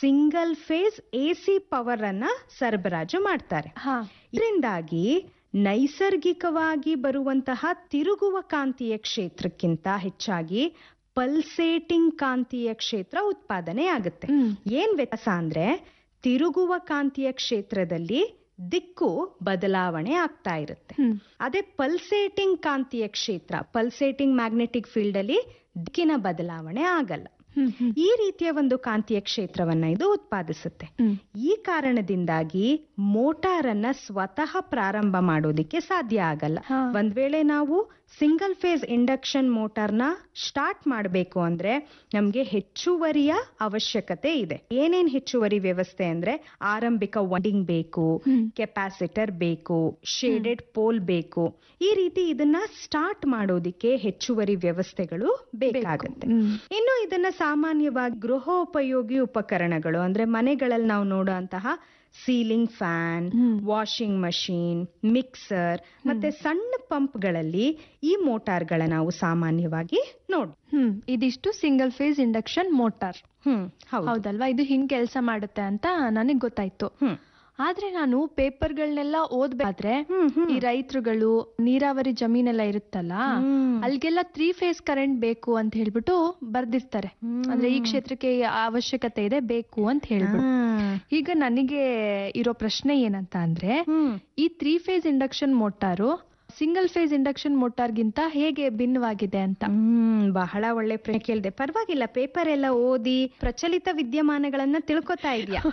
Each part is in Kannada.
Single phase A C power ಅನ್ನ ಸರಬರಾಜು ಮಾಡ್ತಾರೆ ಹಾ ಇದರಿಂದಾಗಿ ನೈಸರ್ಗಿಕವಾಗಿ ಬರುವಂತಹ ತಿರುಗುವ ಕಾಂತೀಯ ಕ್ಷೇತ್ರಕ್ಕಿಂತ ಹೆಚ್ಚಾಗಿ ಪಲ್ಸೇಟಿಂಗ್ ಕಾಂತೀಯ ಕ್ಷೇತ್ರ ಉತ್ಪಾದನೆ ಆಗುತ್ತೆ ಹ್ಮ್. ಏನ್ ವ್ಯತ್ಯಾಸ ಅಂದ್ರೆ ತಿರುಗುವ ಕಾಂತೀಯ ಕ್ಷೇತ್ರದಲ್ಲಿ ದಿಕ್ಕು ಬದಲಾವಣೆ ಆಗ್ತಾ ಇರುತ್ತೆ ಹ್ಮ್ ಅದೇ ಪಲ್ಸೇಟಿಂಗ್ ಕಾಂತೀಯ ಕ್ಷೇತ್ರ ಪಲ್ಸೇಟಿಂಗ್ ಮ್ಯಾಗ್ನೆಟಿಕ್ ಫೀಲ್ಡ್ ಅಲ್ಲಿ ದಿಕ್ಕಿನ ಬದಲಾವಣೆ ಆಗಲ್ಲ ಹ್ಮ್ ಹ್ಮ್ ಈ ರೀತಿಯ ಒಂದು ಕಾಂತೀಯ ಕ್ಷೇತ್ರವನ್ನ ಇದು ಉತ್ಪಾದಿಸುತ್ತೆ ಹ್ಮ್ ಈ ಕಾರಣದಿಂದಾಗಿ ಮೋಟಾರ್ ಅನ್ನ ಸ್ವತಃ ಪ್ರಾರಂಭ ಮಾಡೋದಿಕ್ಕೆ ಸಾಧ್ಯ ಆಗಲ್ಲ ಹಾ. ಒಂದ್ ವೇಳೆ ನಾವು ಸಿಂಗಲ್ ಫೇಸ್ ಇಂಡಕ್ಷನ್ ಮೋಟಾರ್ನ ಸ್ಟಾರ್ಟ್ ಮಾಡಬೇಕು ಅಂದ್ರೆ ನಮ್ಗೆ ಹೆಚ್ಚುವರಿಯ ಅವಶ್ಯಕತೆ ಇದೆ ಏನೇನ್ ಹೆಚ್ಚುವರಿ ವ್ಯವಸ್ಥೆ ಅಂದ್ರೆ ಆರಂಭಿಕ ವಂಡಿಂಗ್ ಬೇಕು ಹ್ಮ್. ಕೆಪಾಸಿಟರ್ ಬೇಕು ಶೇಡೆಡ್ ಪೋಲ್ ಬೇಕು ಈ ರೀತಿ ಇದನ್ನ ಸ್ಟಾರ್ಟ್ ಮಾಡೋದಿಕ್ಕೆ ಹೆಚ್ಚುವರಿ ವ್ಯವಸ್ಥೆಗಳು ಬೇಕಾಗುತ್ತೆ ಹ್ಮ್. ಇನ್ನು ಇದನ್ನ ಸಾಮಾನ್ಯವಾಗಿ ಗೃಹೋಪಯೋಗಿ ಉಪಕರಣಗಳು ಅಂದ್ರೆ ಮನೆಗಳಲ್ಲಿ ನಾವು ನೋಡುವಂತಹ ಸೀಲಿಂಗ್ ಫ್ಯಾನ್ ಹ್ಮ್. ವಾಷಿಂಗ್ ಮಷೀನ್ ಮಿಕ್ಸರ್ ಮತ್ತೆ ಸಣ್ಣ ಪಂಪ್ಗಳಲ್ಲಿ ಈ ಮೋಟಾರ್ಗಳ ನಾವು ಸಾಮಾನ್ಯವಾಗಿ ನೋಡ್ ಹ್ಮ್ ಇದಿಷ್ಟು ಸಿಂಗಲ್ ಫೇಸ್ ಇಂಡಕ್ಷನ್ ಮೋಟಾರ್ ಹ್ಮ್ ಹೌದು ಹೌದಲ್ವಾ ಇದು ಹಿಂಗ್ ಕೆಲಸ ಮಾಡುತ್ತೆ ಅಂತ ನನಗ್ ಗೊತ್ತಾಯ್ತು ಹ್ಮ್ ಆದ್ರೆ ನಾನು ಪೇಪರ್ಗಳನ್ನೆಲ್ಲ ಓದ್ಬೇಕಾದ್ರೆ ಹ್ಮ್, ಹ್ಮ್. ಈ ರೈತರುಗಳು ನೀರಾವರಿ ಜಮೀನೆಲ್ಲ ಇರುತ್ತಲ್ಲ ಹ್ಮ್. ಅಲ್ಗೆಲ್ಲ ತ್ರೀ ಫೇಸ್ ಕರೆಂಟ್ ಬೇಕು ಅಂತ ಹೇಳ್ಬಿಟ್ಟು ಬರ್ದಿರ್ತಾರೆ ಹ್ಮ್. ಅಂದ್ರೆ ಈ ಕ್ಷೇತ್ರಕ್ಕೆ ಈ ಅವಶ್ಯಕತೆ ಇದೆ ಬೇಕು ಅಂತ ಹೇಳ್ಬಿಟ್ಟು ಹ್ಮ್. ಈಗ ನನಗೆ ಇರೋ ಪ್ರಶ್ನೆ ಏನಂತ ಅಂದ್ರೆ ಹ್ಮ್. ಈ three phase induction motor single phase induction ಮೋಟಾರ್ಗಿಂತ ಹೇಗೆ ಭಿನ್ನವಾಗಿದೆ ಅಂತ ಹ್ಮ್ ಬಹಳ ಒಳ್ಳೆ ಪ್ರಶ್ನೆ ಕೇಳಿದೆ ಪರವಾಗಿಲ್ಲ ಪೇಪರ್ ಎಲ್ಲ ಓದಿ ಪ್ರಚಲಿತ ವಿದ್ಯಮಾನಗಳನ್ನ ತಿಳ್ಕೊತಾ ಇದೆಯಾ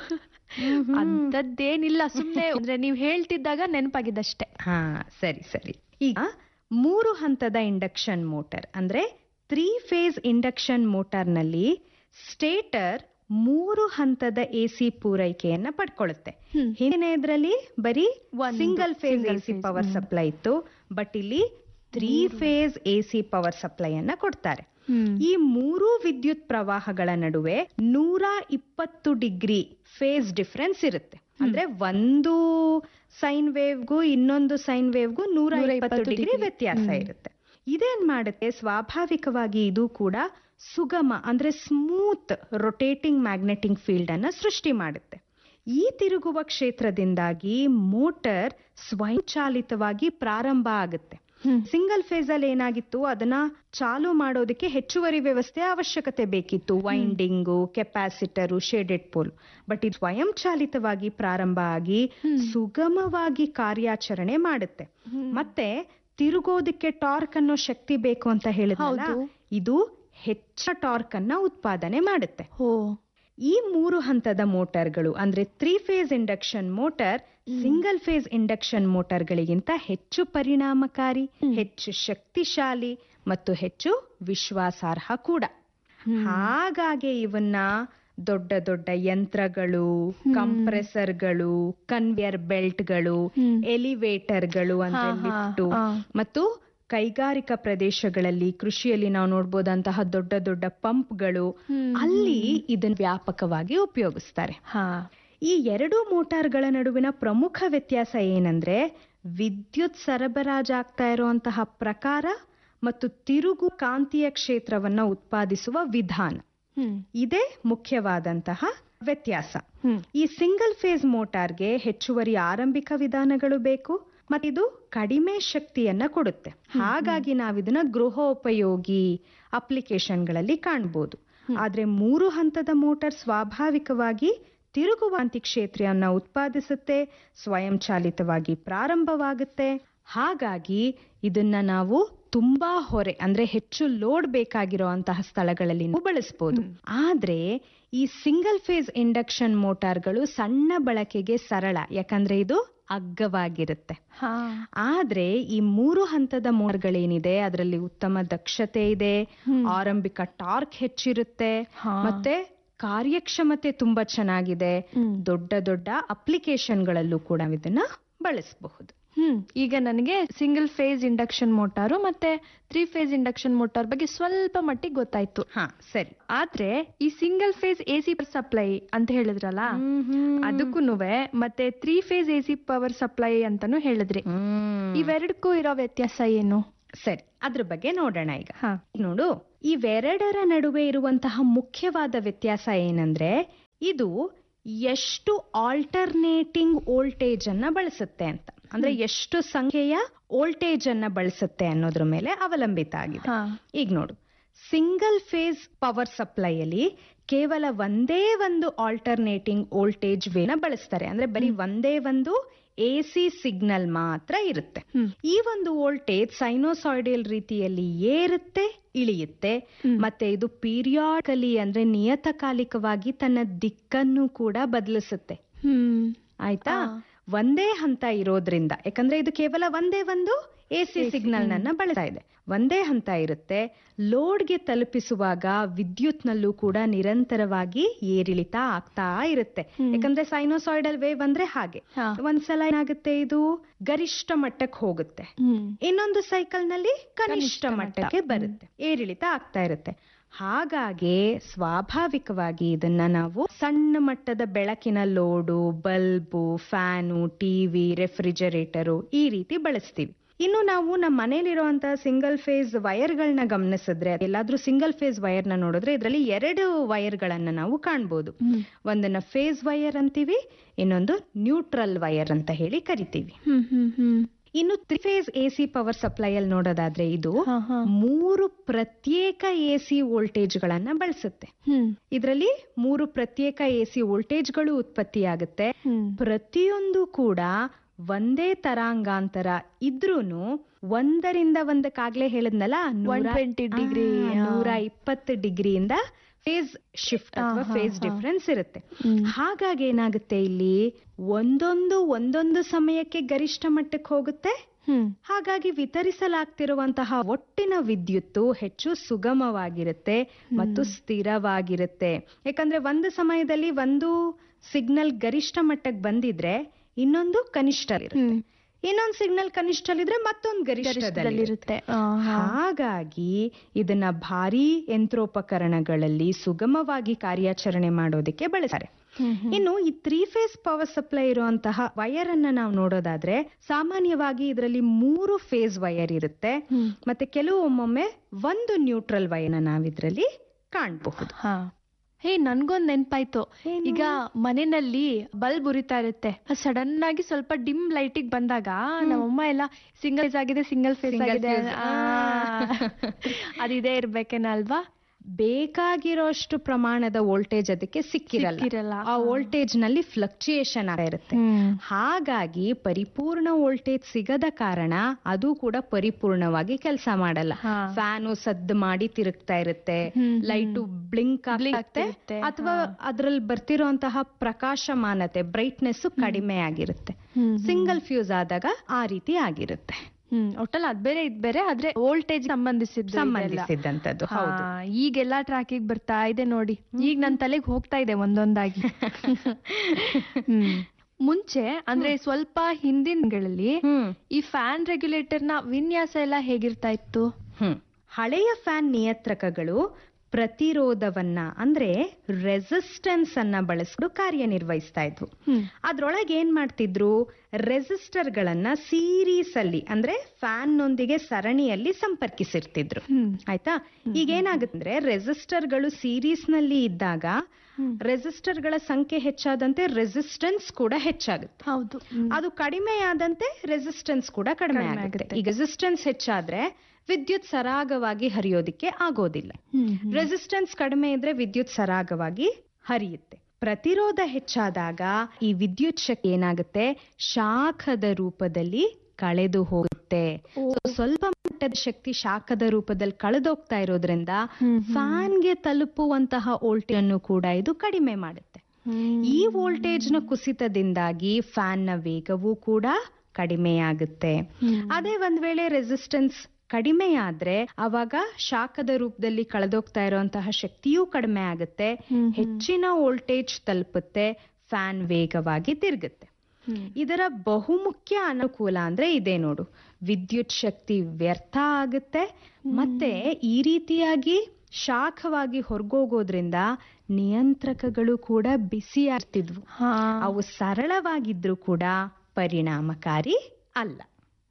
ಅಂತದ್ದೇನಿಲ್ಲ ಸುಮ್ಮನೆ ಅಂದ್ರೆ ನೀವ್ ಹೇಳ್ತಿದ್ದಾಗ ನೆನಪಾಗಿದ್ದಷ್ಟೇ ಹಾ ಸರಿ ಸರಿ ಈಗ ಮೂರು ಹಂತದ ಇಂಡಕ್ಷನ್ ಮೋಟಾರ್ ಅಂದ್ರೆ ತ್ರೀ ಫೇಸ್ ಇಂಡಕ್ಷನ್ ಮೋಟಾರ್ನಲ್ಲಿ ಸ್ಟೇಟರ್ ಮೂರು ಹಂತದ ಎಸಿ ಪೂರೈಕೆಯನ್ನ ಪಡ್ಕೊಳ್ಳುತ್ತೆ ಹ್ಮ್. ಹಿಂದಿನ ಇದರಲ್ಲಿ ಬರೀ ಒಂದು single phase single AC phase, power ಹ್ಮ್. ಸಪ್ಲೈ ಇತ್ತು ಬಟ್ ಇಲ್ಲಿ three phase AC power supply ಅನ್ನ ಕೊಡ್ತಾರೆ ಹ್ಮ್. ಈ ಮೂರು ವಿದ್ಯುತ್ ಪ್ರವಾಹಗಳ ನಡುವೆ ನೂರ ಇಪ್ಪತ್ತು ಡಿಗ್ರಿ ಫೇಸ್ ಡಿಫರೆನ್ಸ್ ಇರುತ್ತೆ ಅಂದ್ರೆ ಒಂದು ಸೈನ್ ವೇವ್ಗೂ ಇನ್ನೊಂದು ಸೈನ್ ವೇವ್ಗೂ ನೂರ ನೂರ ಇಪ್ಪತ್ತು ಇಪ್ಪತ್ತು ಡಿಗ್ರಿ degree. ವ್ಯತ್ಯಾಸ ಹ್ಮ್. ಇರುತ್ತೆ ಇದೇನ್ ಮಾಡುತ್ತೆ ಸ್ವಾಭಾವಿಕವಾಗಿ ಇದು ಕೂಡ ಸುಗಮ ಅಂದ್ರೆ ಸ್ಮೂತ್ ರೊಟೇಟಿಂಗ್ ಮ್ಯಾಗ್ನೆಟಿಕ್ ಫೀಲ್ಡ್ ಅನ್ನ ಸೃಷ್ಟಿ ಮಾಡುತ್ತೆ ಈ ತಿರುಗುವ ಕ್ಷೇತ್ರದಿಂದಾಗಿ ಮೋಟರ್ ಸ್ವಯಂಚಾಲಿತವಾಗಿ ಪ್ರಾರಂಭ ಆಗುತ್ತೆ ಹ್ಮ್. ಸಿಂಗಲ್ ಫೇಸ್ ಅಲ್ಲಿ ಏನಾಗಿತ್ತು ಅದನ್ನ ಚಾಲು ಮಾಡೋದಕ್ಕೆ ಹೆಚ್ಚುವರಿ ವ್ಯವಸ್ಥೆ ಅವಶ್ಯಕತೆ ಬೇಕಿತ್ತು winding capacitor shaded pole but ಇದು ಸ್ವಯಂಚಾಲಿತವಾಗಿ ಪ್ರಾರಂಭ ಆಗಿ ಹ್ಮ್. ಸುಗಮವಾಗಿ ಕಾರ್ಯಾಚರಣೆ ಮಾಡುತ್ತೆ ಹ್ಮ್. ಮತ್ತೆ ತಿರುಗೋದಕ್ಕೆ ಟಾರ್ಕ್ ಅನ್ನೋ ಶಕ್ತಿ ಬೇಕು ಅಂತ ಹೇಳಿದ್ನಲ್ಲ ಹೌದು. ಇದು ಹೆಚ್ಚ ಟಾರ್ಕ್ ಅನ್ನ ಉತ್ಪಾದನೆ ಮಾಡುತ್ತೆ ಹೋ ಈ ಮೂರು ಹಂತದ ಮೋಟಾರ್ಗಳು ಅಂದ್ರೆ three phase induction motor single phase induction ಮೋಟಾರ್ಗಳಿಗಿಂತ ಹೆಚ್ಚು ಪರಿಣಾಮಕಾರಿ ಹ್ಮ್. ಹೆಚ್ಚು ಶಕ್ತಿಶಾಲಿ ಮತ್ತು ಹೆಚ್ಚು ವಿಶ್ವಾಸಾರ್ಹ ಕೂಡ ಹ್ಮ್. ಹಾಗಾಗಿ ಇವನ್ನ ದೊಡ್ಡ ದೊಡ್ಡ ಯಂತ್ರಗಳು ಹ್ಮ್. ಕಂಪ್ರೆಸರ್ಗಳು ಕನ್ವೇಯರ್ ಬೆಲ್ಟ್ಗಳು ಹ್ಮ್. ಎಲಿವೇಟರ್ಗಳು ಹಾ, ಅಂದ್ರೆ ಹಾ, ಲಿಫ್ಟು ಹಾ. ಮತ್ತು ಕೈಗಾರಿಕಾ ಪ್ರದೇಶಗಳಲ್ಲಿ ಕೃಷಿಯಲ್ಲಿ ನಾವು ನೋಡ್ಬೋದಂತಹ ದೊಡ್ಡ ದೊಡ್ಡ ಪಂಪ್ಗಳು ಹ್ಮ್. ಅಲ್ಲಿ ಇದನ್ನ ವ್ಯಾಪಕವಾಗಿ ಉಪಯೋಗಿಸ್ತಾರೆ ಹಾ ಈ ಎರಡು ಮೋಟಾರ್ಗಳ ನಡುವಿನ ಪ್ರಮುಖ ವ್ಯತ್ಯಾಸ ಏನಂದ್ರೆ ವಿದ್ಯುತ್ ಸರಬರಾಜಾಗ್ತಾ ಇರುವಂತಹ ಪ್ರಕಾರ ಮತ್ತು ತಿರುಗು ಕಾಂತೀಯ ಕ್ಷೇತ್ರವನ್ನ ಉತ್ಪಾದಿಸುವ ವಿಧಾನ ಹ್ಮ್ ಇದೇ ಮುಖ್ಯವಾದಂತಹ ವ್ಯತ್ಯಾಸ ಹ್ಮ್ ಈ ಸಿಂಗಲ್ ಫೇಸ್ ಮೋಟಾರ್ಗೆ ಹೆಚ್ಚುವರಿ ಆರಂಭಿಕ ವಿಧಾನಗಳು ಬೇಕು ಮತ್ತಿದು ಕಡಿಮೆ ಶಕ್ತಿಯನ್ನ ಕೊಡುತ್ತೆ ಹಾಗಾಗಿ ನಾವಿದನ್ನ ಗೃಹೋಪಯೋಗಿ ಅಪ್ಲಿಕೇಶನ್ಗಳಲ್ಲಿ ಕಾಣಬಹುದು ಆದ್ರೆ ಮೂರು ಹಂತದ ಮೋಟಾರ್ ಸ್ವಾಭಾವಿಕವಾಗಿ ತಿರುಗುವಾಂತಿ ಕ್ಷೇತ್ರವನ್ನ ಉತ್ಪಾದಿಸುತ್ತೆ ಸ್ವಯಂಚಾಲಿತವಾಗಿ ಪ್ರಾರಂಭವಾಗುತ್ತೆ ಹಾಗಾಗಿ ಇದನ್ನ ನಾವು ತುಂಬಾ ಹೊರೆ ಅಂದ್ರೆ ಹೆಚ್ಚು ಲೋಡ್ ಬೇಕಾಗಿರುವಂತಹ ಸ್ಥಳಗಳಲ್ಲಿ ನಾವು ಬಳಸಬಹುದು ಆದ್ರೆ ಈ ಸಿಂಗಲ್ ಫೇಸ್ ಇಂಡಕ್ಷನ್ ಮೋಟಾರ್ಗಳು ಸಣ್ಣ ಬಳಕೆಗೆ ಸರಳ ಯಾಕಂದ್ರೆ ಇದು ಅಗ್ಗವಾಗಿರುತ್ತೆ ಹಾ ಆದ್ರೆ ಈ ಮೂರು ಹಂತದ ಮೋಟಾರ್ಗಳೇನಿದೆ ಅದರಲ್ಲಿ ಉತ್ತಮ ದಕ್ಷತೆ ಇದೆ ಹ್ಮ್. ಆರಂಭಿಕ ಟಾರ್ಕ್ ಹೆಚ್ಚಿರುತ್ತೆ ಹಾ. ಮತ್ತೆ ಕಾರ್ಯಕ್ಷಮತೆ ತುಂಬಾ ಚೆನ್ನಾಗಿದೆ ಹ್ಮ್. ದೊಡ್ಡ ದೊಡ್ಡ ಅಪ್ಲಿಕೇಶನ್ಗಳಲ್ಲೂ ಕೂಡ ಇದನ್ನ ಬಳಸಬಹುದು ಹ್ಮ್ ಈಗ ನನಗೆ ಸಿಂಗಲ್ ಫೇಸ್ ಇಂಡಕ್ಷನ್ ಮೋಟಾರು ಮತ್ತೆ ತ್ರೀ ಫೇಸ್ ಇಂಡಕ್ಷನ್ ಮೋಟಾರ್ ಬಗ್ಗೆ ಸ್ವಲ್ಪ ಮಟ್ಟಿಗೆ ಗೊತ್ತಾಯ್ತು ಹಾ ಸರಿ ಆದ್ರೆ ಈ single phase A C supply ಅಂತ ಹೇಳಿದ್ರಲ್ಲ ಅದಕ್ಕೂ ಮತ್ತೆ three phase A C power supply ಅಂತಾನು ಹೇಳಿದ್ರಿ ಹ್ಮ್. ಇವೆರಡಕ್ಕೂ ಇರೋ ವ್ಯತ್ಯಾಸ ಏನು ಸರಿ ಅದ್ರ ಬಗ್ಗೆ ನೋಡೋಣ ಈಗ ಹಾ ನೋಡು ಇವೆರಡರ ನಡುವೆ ಇರುವಂತಹ ಮುಖ್ಯವಾದ ವ್ಯತ್ಯಾಸ ಏನಂದ್ರೆ ಇದು ಎಷ್ಟು ಆಲ್ಟರ್ನೇಟಿಂಗ್ ವೋಲ್ಟೇಜ್ ಅನ್ನ ಬಳಸುತ್ತೆ ಅಂತ ಅಂದ್ರೆ ಎಷ್ಟು ಸಂಖ್ಯೆಯ ವೋಲ್ಟೇಜ್ ಅನ್ನ ಬಳಸುತ್ತೆ ಅನ್ನೋದ್ರ ಮೇಲೆ ಅವಲಂಬಿತ ಆಗಿದೆ ಹಾ ಈಗ ನೋಡು ಸಿಂಗಲ್ ಫೇಸ್ ಪವರ್ ಸಪ್ಲೈಯಲ್ಲಿ ಕೇವಲ ಒಂದೇ ಒಂದು ಆಲ್ಟರ್ನೇಟಿಂಗ್ ವೋಲ್ಟೇಜ್ ವೇನ ಬಳಸ್ತಾರೆ ಅಂದ್ರೆ ಬರೀ ಒಂದೇ ಒಂದು ಎ ಸಿ ಸಿಗ್ನಲ್ ಮಾತ್ರ ಇರುತ್ತೆ ಹ್ಮ್. ಈ ಒಂದು ವೋಲ್ಟೇಜ್ ಸೈನೋಸಾಯ್ಡಲ್ ರೀತಿಯಲ್ಲಿ ಏರುತ್ತೆ ಇಳಿಯುತ್ತೆ ಹ್ಮ್. ಮತ್ತೆ ಇದು ಪೀರಿಯಾಡಿಕಲಿ ಅಂದ್ರೆ ನಿಯತಕಾಲಿಕವಾಗಿ ತನ್ನ ದಿಕ್ಕನ್ನು ಕೂಡ ಬದಲಿಸುತ್ತೆ ಹ್ಮ್ ಆಯ್ತಾ ಆ. ಒಂದೇ ಹಂತ ಇರೋದ್ರಿಂದ ಯಾಕಂದ್ರೆ ಇದು ಕೇವಲ ಒಂದೇ ಒಂದು ಎ ಸಿ ಸಿಗ್ನಲ್ ನನ್ನ ಬಳಸ್ತಾ ಇದೆ ಒಂದೇ ಹಂತ ಇರುತ್ತೆ ಲೋಡ್ಗೆ ತಲುಪಿಸುವಾಗ ವಿದ್ಯುತ್ನಲ್ಲೂ ಕೂಡ ನಿರಂತರವಾಗಿ ಏರಿಳಿತ ಆಗ್ತಾ ಇರುತ್ತೆ ಹ್ಮ್. ಯಾಕಂದ್ರೆ ಸೈನೋಸಾಯ್ಡಲ್ ವೇವ್ ಅಂದ್ರೆ ಹಾಗೆ ಹಾ. ಒಂದ್ಸಲ ಏನಾಗುತ್ತೆ ಇದು ಗರಿಷ್ಠ ಮಟ್ಟಕ್ಕೆ ಹೋಗುತ್ತೆ ಹ್ಮ್ ಇನ್ನೊಂದು ಸೈಕಲ್ ನಲ್ಲಿ ಕನಿಷ್ಠ ಕನಿಷ್ಠ ಮಟ್ಟ. ಮಟ್ಟಕ್ಕೆ ಬರುತ್ತೆ ಏರಿಳಿತ ಆಗ್ತಾ ಇರುತ್ತೆ ಹಾಗಾಗಿ ಸ್ವಾಭಾವಿಕವಾಗಿ ಇದನ್ನ ನಾವು ಸಣ್ಣ ಮಟ್ಟದ ಬೆಳಕಿನ load bulb fan TV refrigerator ಈ ರೀತಿ ಬಳಸ್ತೀವಿ ಇನ್ನು ನಾವು ನಮ್ಮ ಮನೇಲಿರುವಂತಹ ಸಿಂಗಲ್ ಫೇಸ್ ವೈರ್ಗಳನ್ನ ಗಮನಿಸಿದ್ರೆ ಎಲ್ಲಾದ್ರೂ ಸಿಂಗಲ್ ಫೇಸ್ ವೈರ್ನ ನೋಡಿದ್ರೆ ಇದರಲ್ಲಿ ಎರಡು ವೈರ್ಗಳನ್ನ ನಾವು ಕಾಣ್ಬೋದು ಹ್ಮ್ ಒಂದನ್ನ ಫೇಸ್ ವೈರ್ ಅಂತೀವಿ ಇನ್ನೊಂದು ನ್ಯೂಟ್ರಲ್ ವೈರ್ ಅಂತ ಹೇಳಿ ಕರಿತೀವಿ ಹ್ಮ್ ಹ್ಮ್ ಹ್ಮ್ ಇನ್ನು three phase A C power supply ಅಲ್ಲಿ ನೋಡೋದಾದ್ರೆ ಇದು ಹಾ, ಹಾ. ಮೂರು ಪ್ರತ್ಯೇಕ ಎ ಸಿ ವೋಲ್ಟೇಜ್ ಗಳನ್ನ ಬಳಸುತ್ತೆ ಹ್ಮ್ ಇದರಲ್ಲಿ ಮೂರು ಪ್ರತ್ಯೇಕ ಎ ಸಿ ವೋಲ್ಟೇಜ್ಗಳು ಉತ್ಪತ್ತಿಯಾಗುತ್ತೆ ಹ್ಮ್ ಪ್ರತಿಯೊಂದು ಕೂಡ ಒಂದೇ ತರಾಂಗಾಂತರ ಇದ್ರೂನು ಒಂದರಿಂದ ಒಂದಕ್ಕಾಗ್ಲೇ ಹೇಳಿದ್ನಲ್ಲ ನೂರ 120 degree, ಆ, ಆ. ನೂರ ಇಪ್ಪತ್ತು ಡಿಗ್ರಿಯಿಂದ ಫೇಸ್ ಶಿಫ್ಟ್ ಅಥವಾ ಆ, ಹಾ, ಫೇಸ್ ಹಾ. ಡಿಫರೆನ್ಸ್ ಇರುತ್ತೆ ಹ್ಮ್. ಹಾಗಾಗಿ ಏನಾಗುತ್ತೆ ಇಲ್ಲಿ ಒಂದೊಂದು ಒಂದೊಂದು ಸಮಯಕ್ಕೆ ಗರಿಷ್ಠ ಮಟ್ಟಕ್ಕೆ ಹೋಗುತ್ತೆ ಹ್ಮ್ ಹಾಗಾಗಿ ವಿತರಿಸಲಾಗ್ತಿರುವಂತಹ ಒಟ್ಟಿನ ವಿದ್ಯುತ್ತು ಹೆಚ್ಚು ಸುಗಮವಾಗಿರುತ್ತೆ ಮತ್ತು ಸ್ಥಿರವಾಗಿರುತ್ತೆ ಯಾಕಂದ್ರೆ ಒಂದು ಸಮಯದಲ್ಲಿ ಒಂದು ಸಿಗ್ನಲ್ ಗರಿಷ್ಠ ಮಟ್ಟಕ್ಕೆ ಬಂದಿದ್ರೆ ಇನ್ನೊಂದು ಕನಿಷ್ಠ ಇರುತ್ತೆ ಹ್ಮ್ ಇನ್ನೊಂದು ಸಿಗ್ನಲ್ ಕನಿಷ್ಠಲಿದ್ರೆ ಮತ್ತೊಂದು ಗರಿಷ್ಠದಲ್ಲಿರುತ್ತೆ ಗರಿಷ್ಠದಲ್ಲಿರುತ್ತೆ ಆ, ಹಾ. ಹಾಗಾಗಿ ಇದನ್ನ ಭಾರಿ ಯಂತ್ರೋಪಕರಣಗಳಲ್ಲಿ ಸುಗಮವಾಗಿ ಕಾರ್ಯಾಚರಣೆ ಮಾಡೋದಕ್ಕೆ ಬಳಸ್ತಾರೆ ಹ್ಮ್ ಹ್ಮ್. ಇನ್ನು ಈ ತ್ರೀ ಫೇಸ್ ಪವರ್ ಸಪ್ಲೈ ಇರುವಂತಹ ವಯರ್ ಅನ್ನ ನಾವು ನೋಡೋದಾದ್ರೆ ಸಾಮಾನ್ಯವಾಗಿ ಇದರಲ್ಲಿ ಮೂರು ಫೇಸ್ ವಯರ್ ಇರುತ್ತೆ ಹ್ಮ್. ಮತ್ತೆ ಕೆಲವೊಮ್ಮೊಮ್ಮೆ ಒಂದು ನ್ಯೂಟ್ರಲ್ ವಯರ್ ನಾವಿದ್ರಲ್ಲಿ ಕಾಣಬಹುದು ಹಾ ಹೇ ನನ್ಗೊಂದ್ ನೆನ್ಪಾಯ್ತು ಏನು? ಈಗ ಮನೆಯಲ್ಲಿ ಬಲ್ಬ್ ಉರಿತಾ ಇರುತ್ತೆ ಸಡನ್ ಆಗಿ ಸ್ವಲ್ಪ ಡಿಮ್ ಲೈಟಿಗೆ ಬಂದಾಗ ನಮ್ಮಮ್ಮ ಎಲ್ಲ ಸಿಂಗಲ್ ಫೇಸ್ ಆಗಿದೆ ಸಿಂಗಲ್ ಫೇಸ್ Single ಆಗಿದೆ phase. ಆ, ಅದಿದೆ ಇರ್ಬೇಕೇನ ಅಲ್ವಾ ಬೇಕಾಗಿರೋಷ್ಟು ಪ್ರಮಾಣದ ವೋಲ್ಟೇಜ್ ಅದಕ್ಕೆ ಸಿಕ್ಕಿರಲ್ಲ ಸಿಕ್ಕಿರಲ್ಲ. ಆ ವೋಲ್ಟೇಜ್ ನಲ್ಲಿ ಫ್ಲಕ್ಚುಯೇಷನ್ ಆಗ್ತಾ ಇರುತ್ತೆ ಹ್ಮ್. ಹಾಗಾಗಿ ಪರಿಪೂರ್ಣ ವೋಲ್ಟೇಜ್ ಸಿಗದ ಕಾರಣ ಅದು ಕೂಡ ಪರಿಪೂರ್ಣವಾಗಿ ಕೆಲಸ ಮಾಡಲ್ಲ ಹಾ. ಫ್ಯಾನು ಸದ್ದು ಮಾಡಿ ತಿರುಗ್ತಾ ಇರುತ್ತೆ ಹ್ಮ್, ಲೈಟು ಬ್ಲಿಂಕ್ Blink ಆಗ್ತಿರುತ್ತೆ ಆಗ್ತಿರುತ್ತೆ, ಅಥವಾ ಅದ್ರಲ್ಲಿ ಬರ್ತಿರುವಂತಹ ಪ್ರಕಾಶಮಾನತೆ ಬ್ರೈಟ್ನೆಸ್ ಕಡಿಮೆ ಆಗಿರುತ್ತೆ ಹ್ಮ್, ಸಿಂಗಲ್ ಫ್ಯೂಸ್ ಆದಾಗ ಆ ರೀತಿ ಆಗಿರುತ್ತೆ ಹ್ಮ್ ಒಟ್ಟಲ್ಲಿ ಅದ್ ಬೇರೆ ಇದ್ ಬೇರೆ ಆದ್ರೆ ವೋಲ್ಟೇಜ್ ಸಂಬಂಧಿಸಿದ್ದು ಇದೆಲ್ಲ. ಸಂಬಂಧಿಸಿದಂತದ್ದು ಹೌದು ಹಾ, ಈಗೆಲ್ಲ ಟ್ರ್ಯಾಕಿಗೆ ಬರ್ತಾ ಇದೆ ನೋಡಿ ಈಗ ನನ್ ತಲೆಗೆ ಹೋಗ್ತಾ ಇದೆ ಒಂದೊಂದಾಗಿ ಹ್ಮ್. ಮುಂಚೆ ಅಂದ್ರೆ ಸ್ವಲ್ಪ ಹಿಂದಿನಗಳಲ್ಲಿ ಹ್ಮ್ ಈ ಫ್ಯಾನ್ ರೆಗ್ಯುಲೇಟರ್ ನ ವಿನ್ಯಾಸ ಎಲ್ಲ ಹೇಗಿರ್ತಾ ಇತ್ತು ಹ್ಮ್ ಹಳೆಯ ಫ್ಯಾನ್ ನಿಯಂತ್ರಕಗಳು ಪ್ರತಿರೋಧವನ್ನ ಅಂದ್ರೆ ರೆಸಿಸ್ಟೆನ್ಸ್ ಅನ್ನ ಬಳಸ್ಕೊಂಡು ಕಾರ್ಯನಿರ್ವಹಿಸ್ತಾ ಇದ್ವು ಹ್ಮ್. ಅದ್ರೊಳಗೆ ಏನ್ ಮಾಡ್ತಿದ್ರು ರೆಸಿಸ್ಟರ್ ಗಳನ್ನ ಸೀರೀಸ್ ಅಲ್ಲಿ ಅಂದ್ರೆ ಫ್ಯಾನ್ ನೊಂದಿಗೆ ಸರಣಿಯಲ್ಲಿ ಸಂಪರ್ಕಿಸಿರ್ತಿದ್ರು ಹ್ಮ್. ಆಯ್ತಾ ಈಗ ಏನಾಗುತ್ತೆ ರೆಸಿಸ್ಟರ್ ಗಳು ಸೀರೀಸ್ ನಲ್ಲಿ ಇದ್ದಾಗ ಹ್ಮ್. ರೆಸಿಸ್ಟರ್ ಗಳ ಸಂಖ್ಯೆ ಹೆಚ್ಚಾದಂತೆ ರೆಸಿಸ್ಟೆನ್ಸ್ ಕೂಡ ಹೆಚ್ಚಾಗುತ್ತೆ ಹೌದು ಹ್ಮ್. ಅದು ಕಡಿಮೆಯಾದಂತೆ ರೆಸಿಸ್ಟೆನ್ಸ್ ಕೂಡ ಕಡಿಮೆ ಕಡಿಮೆ ಆಗುತ್ತೆ ಆಗುತ್ತೆ. ಈಗ ರೆಸಿಸ್ಟೆನ್ಸ್ ಹೆಚ್ಚಾದ್ರೆ ವಿದ್ಯುತ್ ಸರಾಗವಾಗಿ ಹರಿಯೋದಿಕ್ಕೆ ಆಗೋದಿಲ್ಲ ಹ್ಮ್, ಹ್ಮ್. ರೆಸಿಸ್ಟೆನ್ಸ್ ಕಡಿಮೆ ಇದ್ರೆ ವಿದ್ಯುತ್ ಸರಾಗವಾಗಿ ಹರಿಯುತ್ತೆ ಪ್ರತಿರೋಧ ಹೆಚ್ಚಾದಾಗ ಈ ವಿದ್ಯುತ್ ಶಕ್ತಿ ಏನಾಗುತ್ತೆ ಶಾಖದ ರೂಪದಲ್ಲಿ ಕಳೆದು ಹೋಗುತ್ತೆ ಓ. So, ಸ್ವಲ್ಪ ಮಟ್ಟದ ಶಕ್ತಿ ಶಾಖದ ರೂಪದಲ್ಲಿ ಕಳೆದೋಗ್ತಾ ಇರೋದ್ರಿಂದ ಹ್ಮ್, ಹ್ಮ್. ಫ್ಯಾನ್ಗೆ ತಲುಪುವಂತಹ ವೋಲ್ಟೇಜ್ ಅನ್ನು ಕೂಡ ಇದು ಕಡಿಮೆ ಮಾಡುತ್ತೆ ಹ್ಮ್. ಈ ವೋಲ್ಟೇಜ್ನ ಕುಸಿತದಿಂದಾಗಿ ಫ್ಯಾನ್ನ ವೇಗವೂ ಕೂಡ ಕಡಿಮೆಯಾಗುತ್ತೆ ಹ್ಮ್. ಅದೇ ಒಂದ್ ವೇಳೆ ರೆಸಿಸ್ಟೆನ್ಸ್ ಕಡಿಮೆಯಾದ್ರೆ ಅವಾಗ ಶಾಖದ ರೂಪದಲ್ಲಿ ಕಳೆದೋಗ್ತಾ ಇರುವಂತಹ ಶಕ್ತಿಯೂ ಕಡಿಮೆ ಆಗುತ್ತೆ ಹ್ಮ್, ಹ್ಮ್. ಹೆಚ್ಚಿನ ವೋಲ್ಟೇಜ್ ತಲುಪುತ್ತೆ ಫ್ಯಾನ್ ವೇಗವಾಗಿ ತಿರುಗುತ್ತೆ ಹ್ಮ್. ಇದರ ಬಹುಮುಖ್ಯ ಅನುಕೂಲ ಅಂದ್ರೆ ಇದೆ ನೋಡು ವಿದ್ಯುತ್ ಶಕ್ತಿ ವ್ಯರ್ಥ ಆಗುತ್ತೆ ಮತ್ತೆ ಈ ರೀತಿಯಾಗಿ ಶಾಖವಾಗಿ ಹೊರಗೋಗೋದ್ರಿಂದ ನಿಯಂತ್ರಕಗಳು ಕೂಡ ಬಿಸಿ ಆಗ್ತಿದ್ವು ಹಾ. ಅವು ಸರಳವಾಗಿದ್ರು ಕೂಡ ಪರಿಣಾಮಕಾರಿ ಅಲ್ಲ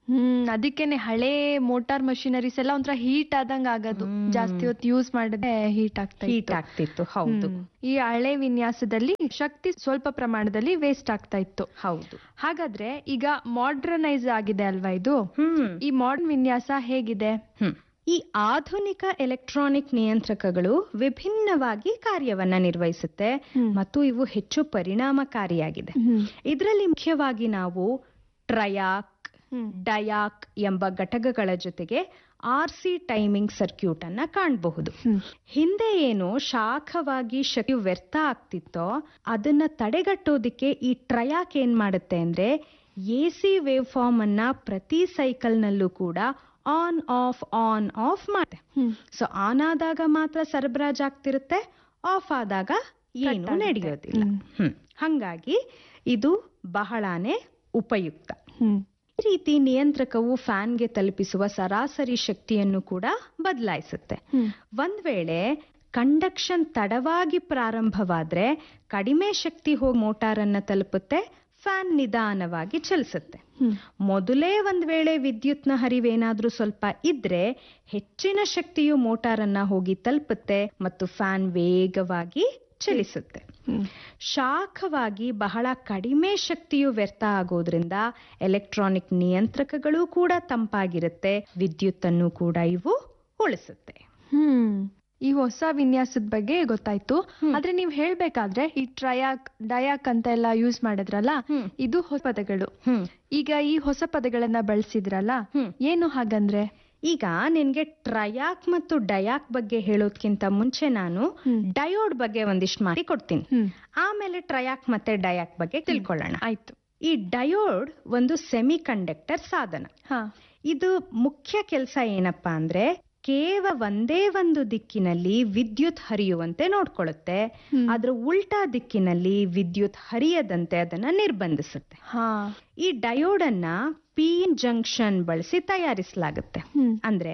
ಹ್ಮ್ ಅದಕ್ಕೇನೆ ಹಳೆ ಮೋಟಾರ್ ಮಷಿನರೀಸ್ ಎಲ್ಲ ಒಂಥರ ಹೀಟ್ ಆದಂಗ ಆಗೋದು ಹ್ಮ್. ಜಾಸ್ತಿ ಹೊತ್ತು ಯೂಸ್ ಮಾಡಿದ್ರೆ ಹೀಟ್ ಆಗ್ತಾ ಹೀಟ್ ಇತ್ತು. ಆಗ್ತಿತ್ತು ಹೌದು ಹ್ಮ್. ಈ ಹಳೆ ವಿನ್ಯಾಸದಲ್ಲಿ ಶಕ್ತಿ ಸ್ವಲ್ಪ ಪ್ರಮಾಣದಲ್ಲಿ ವೇಸ್ಟ್ ಆಗ್ತಾ ಇತ್ತು ಹೌದು ಹಾಗಾದ್ರೆ ಈಗ ಮಾಡ್ರನೈಸ್ ಆಗಿದೆ ಅಲ್ವಾ ಇದು ಹ್ಮ್ ಈ ಮಾಡರ್ನ್ ವಿನ್ಯಾಸ ಹೇಗಿದೆ ಹ್ಮ್. ಈ ಆಧುನಿಕ ಎಲೆಕ್ಟ್ರಾನಿಕ್ ನಿಯಂತ್ರಕಗಳು ವಿಭಿನ್ನವಾಗಿ ಕಾರ್ಯವನ್ನ ನಿರ್ವಹಿಸುತ್ತೆ ಹ್ಮ್. ಮತ್ತು ಇವು ಹೆಚ್ಚು ಪರಿಣಾಮಕಾರಿಯಾಗಿದೆ ಹ್ಮ್. ಇದರಲ್ಲಿ ಮುಖ್ಯವಾಗಿ ನಾವು ಟ್ರಯಾಕ್ ಹ್ಮ್. ಡಯಾಕ್ ಎಂಬ ಘಟಕಗಳ ಜೊತೆಗೆ ಆರ್ ಸಿ ಟೈಮಿಂಗ್ ಸರ್ಕ್ಯೂಟ್ ಅನ್ನ ಕಾಣಬಹುದು ಹ್ಮ್. ಹಿಂದೆ ಏನು ಶಾಖವಾಗಿ ಶಕ್ತಿ ವ್ಯರ್ಥ ಆಗ್ತಿತ್ತೋ ಅದನ್ನ ತಡೆಗಟ್ಟೋದಿಕ್ಕೆ ಈ ಟ್ರಯಾಕ್ ಏನ್ ಮಾಡುತ್ತೆ ಅಂದ್ರೆ ಎ ಸಿ ವೇವ್ ಫಾರ್ಮ್ ಅನ್ನ ಪ್ರತಿ ಸೈಕಲ್ನಲ್ಲೂ ಕೂಡ ಆನ್ ಆಫ್ ಆನ್ ಆಫ್ ಮಾಡುತ್ತೆ ಹ್ಮ್. ಸೊ ಆನ್ ಆದಾಗ ಮಾತ್ರ ಸರಬರಾಜ್ ಆಗ್ತಿರುತ್ತೆ ಆಫ್ ಆದಾಗ ಏನು ಆಗುತ್ತೆ. ನಡೆಯೋದಿಲ್ಲ ಹ್ಮ್. ಹ್ಮ್. ಹಂಗಾಗಿ ಇದು ಬಹಳಾನೇ ಉಪಯುಕ್ತ ಹ್ಮ್. ಈ ರೀತಿ ನಿಯಂತ್ರಕವು ಫ್ಯಾನ್ಗೆ ತಲುಪಿಸುವ ಸರಾಸರಿ ಶಕ್ತಿಯನ್ನು ಕೂಡ ಬದಲಾಯಿಸುತ್ತೆ ಹ್ಮ್. ಒಂದ್ ವೇಳೆ ಕಂಡಕ್ಷನ್ ತಡವಾಗಿ ಪ್ರಾರಂಭವಾದ್ರೆ ಕಡಿಮೆ ಶಕ್ತಿ ಹೋಗಿ ಮೋಟಾರ್ ಅನ್ನ ತಲುಪುತ್ತೆ ಫ್ಯಾನ್ ನಿಧಾನವಾಗಿ ಚಲಿಸುತ್ತೆ ಹ್ಮ್. ಮೊದಲೇ ಒಂದ್ ವೇಳೆ ವಿದ್ಯುತ್ನ ಹರಿವೇನಾದ್ರೂ ಸ್ವಲ್ಪ ಇದ್ರೆ ಹೆಚ್ಚಿನ ಶಕ್ತಿಯು ಮೋಟಾರನ್ನ ಹೋಗಿ ತಲುಪುತ್ತೆ ಮತ್ತು ಫ್ಯಾನ್ ವೇಗವಾಗಿ ಚಲಿಸುತ್ತೆ ಹ್ಮ್. ಶಾಖವಾಗಿ ಬಹಳ ಕಡಿಮೆ ಶಕ್ತಿಯು ವ್ಯರ್ಥ ಆಗೋದ್ರಿಂದ ಎಲೆಕ್ಟ್ರಾನಿಕ್ ನಿಯಂತ್ರಕಗಳು ಕೂಡ ತಂಪಾಗಿರುತ್ತೆ ವಿದ್ಯುತ್ತನ್ನು ಕೂಡ ಇವು ಉಳಿಸುತ್ತೆ ಹ್ಮ್ ಈ ಹೊಸ ವಿನ್ಯಾಸದ ಬಗ್ಗೆ ಗೊತ್ತಾಯ್ತು ಹ್ಮ್. ಆದ್ರೆ ನೀವ್ ಹೇಳ್ಬೇಕಾದ್ರೆ ಈ ಟ್ರಯಾಕ್ ಡಯಾಕ್ ಅಂತ ಎಲ್ಲ ಯೂಸ್ ಮಾಡಿದ್ರಲ್ಲ ಹ್ಮ್. ಇದು ಹೊಸ ಪದಗಳು ಹ್ಮ್ ಈಗ ಈ ಹೊಸ ಪದಗಳನ್ನ ಬಳಸಿದ್ರಲ್ಲ ಹ್ಮ್. ಏನು ಹಾಗಂದ್ರೆ ಈಗ ನಿನ್ಗೆ ಟ್ರಯಾಕ್ ಮತ್ತು ಡಯಾಕ್ ಬಗ್ಗೆ ಹೇಳೋದ್ಕಿಂತ ಮುಂಚೆ ನಾನು ಹ್ಮ್. ಡಯೋಡ್ ಬಗ್ಗೆ ಒಂದಿಷ್ಟು ಮಾಡಿ ಕೊಡ್ತೀನಿ ಹ್ಮ್ ಆಮೇಲೆ ಟ್ರಯಾಕ್ ಮತ್ತೆ ಡಯಾಕ್ ಬಗ್ಗೆ ತಿಳ್ಕೊಳ್ಳೋಣ ಆಯ್ತು ಈ ಡಯೋಡ್ ಒಂದು ಸೆಮಿ ಕಂಡಕ್ಟರ್ ಸಾಧನ ಹಾ ಇದು ಮುಖ್ಯ ಕೆಲಸ ಏನಪ್ಪಾ ಅಂದ್ರೆ ಕೇವಲ ಒಂದೇ ಒಂದು ದಿಕ್ಕಿನಲ್ಲಿ ವಿದ್ಯುತ್ ಹರಿಯುವಂತೆ ನೋಡ್ಕೊಳ್ಳುತ್ತೆ ಹ್ಮ್. ಅದ್ರ ಉಲ್ಟಾ ದಿಕ್ಕಿನಲ್ಲಿ ವಿದ್ಯುತ್ ಹರಿಯದಂತೆ ಅದನ್ನ ನಿರ್ಬಂಧಿಸುತ್ತೆ ಹಾ ಈ ಡಯೋಡ್ ಅನ್ನ ಪಿ ಜಂಕ್ಷನ್ ಬಳಸಿ ತಯಾರಿಸಲಾಗುತ್ತೆ ಹ್ಮ್ ಅಂದ್ರೆ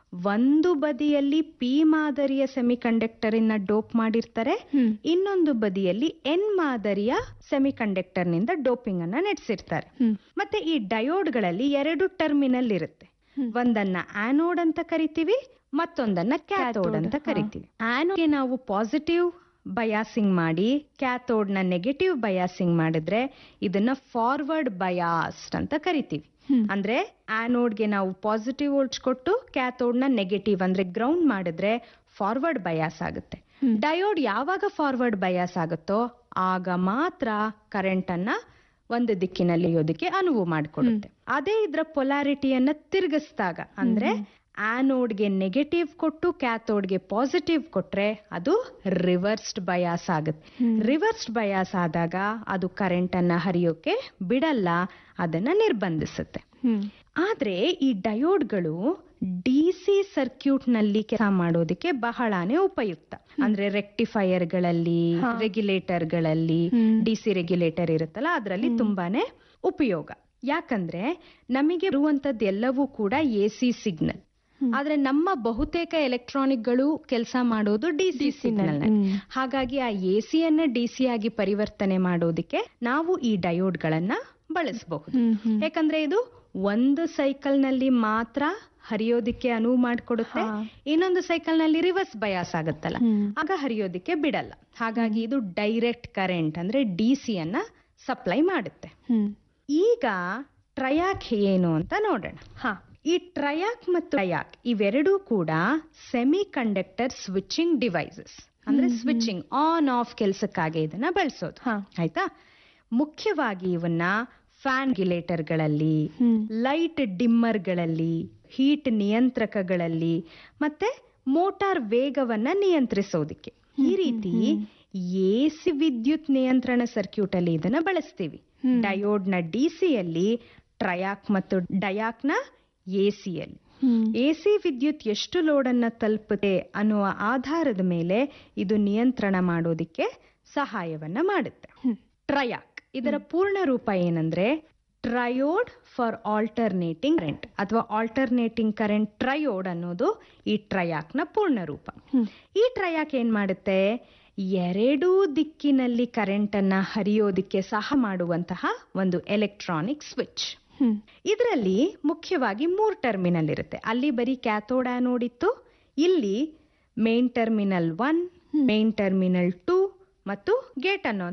ಒಂದು ಬದಿಯಲ್ಲಿ ಪಿ ಮಾದರಿಯ ಸೆಮಿ ಕಂಡಕ್ಟರಿನ ಡೋಪ್ ಮಾಡಿರ್ತಾರೆ ಹ್ಮ್ ಇನ್ನೊಂದು ಬದಿಯಲ್ಲಿ ಎನ್ ಮಾದರಿಯ ಸೆಮಿ ಕಂಡಕ್ಟರ್ನಿಂದ ಡೋಪಿಂಗ್ ಅನ್ನ ನಡೆಸಿರ್ತಾರೆ ಹ್ಮ್ ಮತ್ತೆ ಈ ಡಯೋಡ್ಗಳಲ್ಲಿ ಎರಡು ಟರ್ಮಿನಲ್ ಇರುತ್ತೆ ಹ್ಮ್. ಒಂದನ್ನ ಆನೋಡ್ ಅಂತ ಕರಿತೀವಿ ಮತ್ತೊಂದನ್ನ ಕ್ಯಾಥೋಡ್ Cathode, ಅಂತ ಹಾ. ಕರಿತೀವಿ ಆನೋಡ್ಗೆ ನಾವು ಪಾಸಿಟಿವ್ ಬಯಾಸಿಂಗ್ ಮಾಡಿ ಕ್ಯಾಥೋಡ್ ನ ನೆಗೆಟಿವ್ ಬಯಾಸಿಂಗ್ ಮಾಡಿದ್ರೆ ಇದನ್ನ ಫಾರ್ವರ್ಡ್ ಬಯಾಸ್ಡ್ ಅಂತ ಕರಿತೀವಿ ಹ್ಮ್. ಅಂದ್ರೆ ಆನೋಡ್ಗೆ ನಾವು ಪಾಸಿಟಿವ್ ವೋಲ್ಟ್ಸ್ ಕೊಟ್ಟು ಕ್ಯಾಥೋಡ್ ನ ನೆಗೆಟಿವ್ ಅಂದ್ರೆ ಗ್ರೌಂಡ್ ಮಾಡಿದ್ರೆ ಫಾರ್ವರ್ಡ್ ಬಯಾಸ್ ಆಗುತ್ತೆ ಹ್ಮ್. ಡಯೋಡ್ ಯಾವಾಗ ಫಾರ್ವರ್ಡ್ ಬಯಾಸ್ ಆಗುತ್ತೋ ಆಗ ಮಾತ್ರ ಕರೆಂಟ್ ಅನ್ನ ಒಂದು ದಿಕ್ಕಿನಲ್ಲಿ ಒಯ್ಯೋದಕ್ಕೆ ಅನುವು ಮಾಡಿಕೊಡುತ್ತೆ ಅದೇ ಇದ್ರ ಪೊಲಾರಿಟಿಯನ್ನ ತಿರುಗಿಸಿದಾಗ ಅಂದ್ರೆ ಆನೋಡ್ಗೆ ನೆಗೆಟಿವ್ ಕೊಟ್ಟು ಕ್ಯಾಥೋಡ್ಗೆ ಪಾಸಿಟಿವ್ ಕೊಟ್ರೆ ಅದು ರಿವರ್ಸ್ಡ್ ಬಯಾಸ್ ಆಗುತ್ತೆ ಹ್ಮ್. ರಿವರ್ಸ್ಡ್ ಬಯಾಸ್ ಆದಾಗ ಅದು ಕರೆಂಟ್ ಅನ್ನ ಹರಿಯೋಕೆ ಬಿಡಲ್ಲ ಅದನ್ನ ನಿರ್ಬಂಧಿಸುತ್ತೆ ಹ್ಮ್ ಆದ್ರೆ ಈ ಡಯೋಡ್ಗಳು ಡಿ ಸಿ ಸರ್ಕ್ಯೂಟ್ ನಲ್ಲಿ ಕೆಲಸ ಮಾಡೋದಕ್ಕೆ ಬಹಳಾನೇ ಉಪಯುಕ್ತ ಅಂದ್ರೆ ರೆಕ್ಟಿಫೈಯರ್ಗಳಲ್ಲಿ ಹಾ. ರೆಗ್ಯುಲೇಟರ್ಗಳಲ್ಲಿ ಹ್ಮ್. ಡಿ ಸಿ ರೆಗ್ಯುಲೇಟರ್ ಇರುತ್ತಲ್ಲ ಅದರಲ್ಲಿ ತುಂಬಾನೇ ಉಪಯೋಗ ಯಾಕಂದ್ರೆ ನಮಗೆ ಇರುವಂತದ್ದು ಎಲ್ಲವೂ ಕೂಡ ಎ ಸಿ ಸಿಗ್ನಲ್ ಹ್ಮ್. ಆದ್ರೆ ನಮ್ಮ ಬಹುತೇಕ ಎಲೆಕ್ಟ್ರಾನಿಕ್ಗಳು ಕೆಲಸ ಮಾಡೋದು ಡಿ ಸಿ ಸಿಗ್ನಲ್ ಹ್ಮ್. ಹಾಗಾಗಿ ಆ ಎ ಸಿಯನ್ನ ಡಿ ಸಿ ಆಗಿ ಪರಿವರ್ತನೆ ಮಾಡೋದಕ್ಕೆ ನಾವು ಈ ಡಯೋಡ್ಗಳನ್ನ ಬಳಸಬಹುದು ಹ್ಮ್ ಹ್ಮ್ ಯಾಕಂದ್ರೆ ಇದು ಒಂದು ಸೈಕಲ್ ನಲ್ಲಿ ಮಾತ್ರ ಹರಿಯೋದಿಕ್ಕೆ ಅನುವು ಮಾಡಿಕೊಡುತ್ತೆ ಹಾ. ಇನ್ನೊಂದು ಸೈಕಲ್ ನಲ್ಲಿ ರಿವರ್ಸ್ ಬಯಾಸ್ ಆಗುತ್ತಲ್ಲ ಹ್ಮ್. ಆಗ ಹರಿಯೋದಿಕ್ಕೆ ಬಿಡಲ್ಲ ಹಾಗಾಗಿ ಇದು ಡೈರೆಕ್ಟ್ ಕರೆಂಟ್ ಅಂದ್ರೆ ಡಿ ಸಿ ಅನ್ನ ಸಪ್ಲೈ ಮಾಡುತ್ತೆ ಹ್ಮ್ ಈಗ ಟ್ರಯಾಕ್ ಏನು ಅಂತ ನೋಡೋಣ ಹಾ ಈ ಟ್ರಯಾಕ್ ಮತ್ತು ಟ್ರಯಾಕ್ ಇವೆರಡೂ ಕೂಡ ಸೆಮಿ ಕಂಡಕ್ಟರ್ ಸ್ವಿಚಿಂಗ್ ಡಿವೈಸಸ್ ಅಂದ್ರೆ ಸ್ವಿಚಿಂಗ್ ಆನ್ ಆಫ್ ಕೆಲಸಕ್ಕಾಗಿ ಇದನ್ನ ಬಳಸೋದು ಹಾ ಆಯ್ತಾ ಮುಖ್ಯವಾಗಿ ಇವನ್ನ ಫ್ಯಾನ್ ಗಿಲೇಟರ್ಗಳಲ್ಲಿ ಹ್ಮ್ ಲೈಟ್ ಡಿಮ್ಮರ್ಗಳಲ್ಲಿ ಹೀಟ್ ನಿಯಂತ್ರಕಗಳಲ್ಲಿ ಮತ್ತೆ ಮೋಟಾರ್ ವೇಗವನ್ನ ನಿಯಂತ್ರಿಸೋದಕ್ಕೆ ಈ ರೀತಿ ಎಸಿ ವಿದ್ಯುತ್ ನಿಯಂತ್ರಣ ಸರ್ಕ್ಯೂಟ್ ಅಲ್ಲಿ ಇದನ್ನ ಬಳಸ್ತೀವಿ ಹ್ಮ್. ಡಯೋಡ್ ನ ಡಿಸಿಯಲ್ಲಿ ಟ್ರಯಾಕ್ ಮತ್ತು ಡಯಾಕ್ ನ ಎಸಿಯಲ್ಲಿ ಹ್ಮ್ ಎಸಿ ವಿದ್ಯುತ್ ಎಷ್ಟು ಲೋಡನ್ನ ತಲುಪುತ್ತೆ ಅನ್ನುವ ಆಧಾರದ ಮೇಲೆ ಇದು ನಿಯಂತ್ರಣ ಮಾಡೋದಿಕ್ಕೆ ಸಹಾಯವನ್ನ ಮಾಡುತ್ತೆ ಹ್ಮ್. ಟ್ರಯಾಕ್ ಇದರ ಪೂರ್ಣ ರೂಪ ಏನಂದ್ರೆ ಟ್ರಯೋಡ್ ಫಾರ್ ಆಲ್ಟರ್ನೇಟಿಂಗ್ ಕರೆಂಟ್ ಅಥವಾ ಆಲ್ಟರ್ನೇಟಿಂಗ್ ಕರೆಂಟ್ ಟ್ರಯೋಡ್ ಅನ್ನೋದು ಈ ಟ್ರಯಾಕ್ ನ ಪೂರ್ಣ ರೂಪ ಹ್ಮ್. ಈ ಟ್ರಯಾಕ್ ಏನ್ ಮಾಡುತ್ತೆ ಎರಡೂ ದಿಕ್ಕಿನಲ್ಲಿ ಕರೆಂಟ್ ಅನ್ನ ಹರಿಯೋದಿಕ್ಕೆ ಸಹ ಮಾಡುವಂತಹ ಒಂದು ಎಲೆಕ್ಟ್ರಾನಿಕ್ ಸ್ವಿಚ್ ಹ್ಮ್ ಇದರಲ್ಲಿ ಮುಖ್ಯವಾಗಿ ಮೂರ್ ಟರ್ಮಿನಲ್ ಇರುತ್ತೆ ಅಲ್ಲಿ ಬರೀ ಕ್ಯಾಥೋಡ್ ಆನೋಡ್ ಇತ್ತು ಇಲ್ಲಿ main terminal one main terminal two ಮತ್ತು ಗೇಟ್ ಅನ್ನೋ